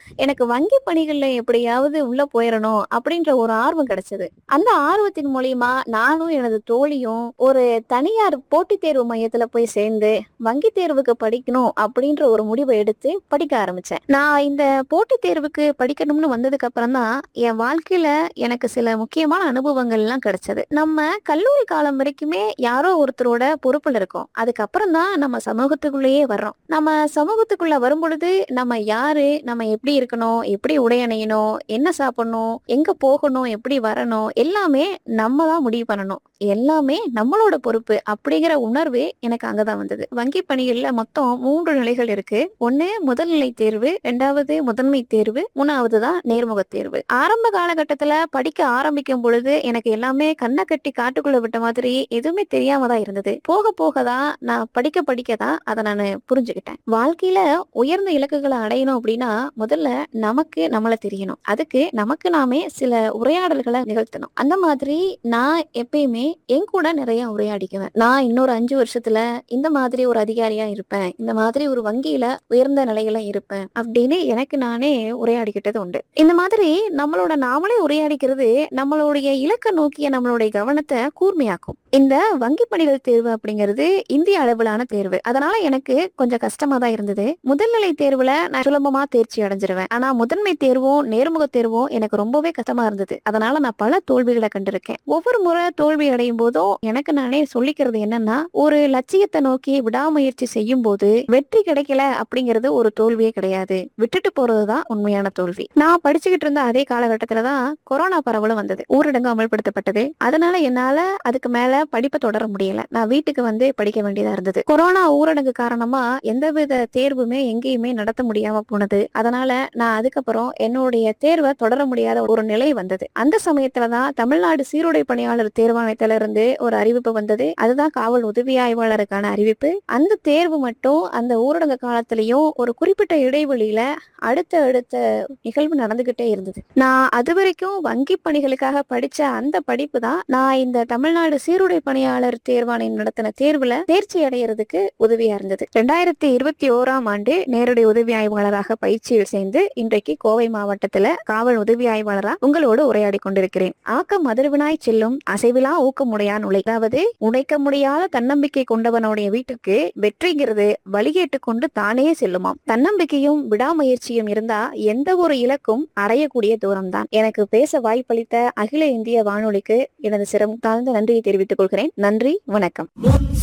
எனக்கு வங்கி பணிகள்ல எப்படியாவது உள்ள போயிடணும் அப்படின்ற ஒரு ஆர்வம் கிடைச்சது அந்த ஆர்வத்தின் மூலியமா நானும் எனது தோழியும் ஒரு தனியார் போட்டித் தேர்வு மையத்துல போய் சேர்ந்து வங்கி தேர்வுக்கு படிக்கணும் அப்படின்ற ஒரு முடிவை எடுத்து படிக்க ஆரம்பிச்சேன் நான் இந்த போட்டித் தேர்வுக்கு படிக்கணும்னு வந்ததுக்கு அப்புறம் தான் என் வாழ்க்கையில எனக்கு சில முக்கியமான அனுபவங்கள் எல்லாம் கிடைச்சது நம்ம கல்லூரி காலம் வரைக்குமே யாரோ ஒருத்தரோட பொறுப்புல இருக்கோம் அதுக்கப்புறம் தான் நம்ம சமூகத்துக்குள்ளேயே வர்றோம் நம்ம சமூகத்துக்குள்ள வரும் பொழுது நம்ம யாரு நம்ம எப்படி இருக்கணும் எப்படி உடை அணியணும் என்ன சாப்பிடணும் எங்க போகணும் எப்படி வரணும் எல்லாமே நம்ம தான் முடிவு பண்ணணும் எல்லாமே நம்மளோட பொறுப்பு அப்படிங்கிற உணர்வு எனக்கு அங்கதான் வந்தது வங்கி பணிகள்ல மொத்தம் மூன்று நிலைகள் இருக்கு ஒண்ணு முதல்நிலை தேர்வு ரெண்டாவது முதன்மை தேர்வு மூணாவது தான் நேர்முக தேர்வு ஆரம்ப காலகட்டத்துல படிக்க ஆரம்பிக்கும் பொழுது எனக்கு எல்லாமே கண்ணை கட்டி காட்டுக்குள்ள விட்ட மாதிரி எதுவுமே தெரியாம தான் இருந்தது போக போக தான் நான் படிக்க படிக்க தான் அதை நான் புரிஞ்சுக்கிட்டேன் வாழ்க்கையில உயர்ந்த இலக்குகளை அடையணும் அப்படின்னா முதல்ல நமக்கு நம்மள தெரியணும் அதுக்கு நமக்கு நாமே சில உரையாடல்களை நிகழ்த்தணும் அந்த மாதிரி நான் எப்பயுமே என் கூட நிறைய உரையாடிக்குவேன் நான் இன்னொரு அஞ்சு வருஷத்துல இந்த மாதிரி ஒரு அதிகாரியா இருப்பேன் இந்த மாதிரி ஒரு வங்கியில உயர்ந்த நிலையில இருப்பேன் அப்படின்னு எனக்கு நானே உரையாடிக்கிட்டது உண்டு இந்த மாதிரி நம்மளோட நாமளே உரையாடிக்கிறது நம்மளுடைய இலக்கை நோக்கிய நம்மளுடைய கவனத்தை கூர்மையாக்கும் இந்த வங்கி பணிகள் தேர்வு அப்படிங்கிறது இந்திய அளவிலான தேர்வு அதனால எனக்கு கொஞ்சம் கஷ்டமா தான் இருந்தது முதல்நிலை தேர்வுல நான் சுலபமா தேர்ச்சி அடைஞ்சிருவேன் ஆனா முதன்மை தேர்வும் நேர்முக தேர்வும் எனக்கு ரொம்பவே கஷ்டமா இருந்தது அதனால நான் பல தோல்விகளை கண்டிருக்கேன் ஒவ்வொரு முறை தோல்வி அடையும் போதும் எனக்கு நானே சொல்லிக்கிறது என்னன்னா ஒரு லட்சியத்தை நோக்கி விடாமுயற்சி செய்யும் போது வெற்றி கிடைக்கல அப்படிங்கிறது ஒரு தோல்வியே கிடையாது விட்டுட்டு போறதுதான் உண்மையான தோல்வி நான் படிச்சுக்கிட்டு இருந்த அதே காலகட்டத்துல தான் கொரோனா பரவலும் வந்தது ஊரடங்கு அமல்படுத்தப்பட்டது அதனால என்னால அதுக்கு மேல படிப்பை தொடர முடியல நான் வீட்டுக்கு வந்து படிக்க வேண்டியதா இருந்தது கொரோனா ஊரடங்கு காரணமா எந்தவித தேர்வுமே எங்கேயுமே நடத்த முடியாம போனது அதனால நான் அதுக்கப்புறம் என்னுடைய தேர்வை தொடர முடியாத ஒரு நிலை வந்தது அந்த சமயத்துலதான் தமிழ்நாடு சீருடை பணியாளர் தேர்வாணையத்துல இருந்து ஒரு அறிவிப்பு வந்தது அதுதான் காவல் உதவி ஆய்வாளருக்கான அறிவிப்பு அந்த தேர்வு மட்டும் அந்த ஊரடங்கு காலத்திலயும் ஒரு குறிப்பிட்ட இடைவெளியில அடுத்த அடுத்த நிகழ்வு நடந்துகிட்டே இருந்தது நான் அது வரைக்கும் வங்கி பணிகளுக்காக படிச்ச அந்த படிப்பு தான் நான் இந்த தமிழ்நாடு சீருடை பணியாளர் தேர்வாணையம் நடத்தின தேர்வுல தேர்ச்சி அடையிறதுக்கு உதவியா இருந்தது ரெண்டாயிரத்தி இருபத்தி ஓராம் ஆண்டு நேரடி உதவி ஆய்வாளராக பயிற்சியில் சேர்ந்து இன்றைக்கு கோவை மாவட்டத்துல காவல் உதவி ஆய்வாளரா உங்களோடு உரையாடி கொண்டிருக்கிறேன் ஆக்கம் மதுரவினாய் செல்லும் அசைவிலா ஊக்கமுடையான் உலை அதாவது உடைக்க முடியாத தன்னம்பிக்கை கொண்டவனுடைய வீட்டுக்கு வெற்றிங்கிறது வழிகேட்டு கொண்டு தானே செல்லுமாம் தன்னம்பிக்கையும் விடாமுயற்சியும் இருந்தா எந்த ஒரு இலக்கும் அடையக்கூடிய தூரம்தான் எனக்கு பேச வாய்ப்பளித்த அகில இந்திய வானொலிக்கு எனது சிரம் தாழ்ந்த நன்றியை தெரிவித்துக் கொள்கிறேன் நன்றி வணக்கம்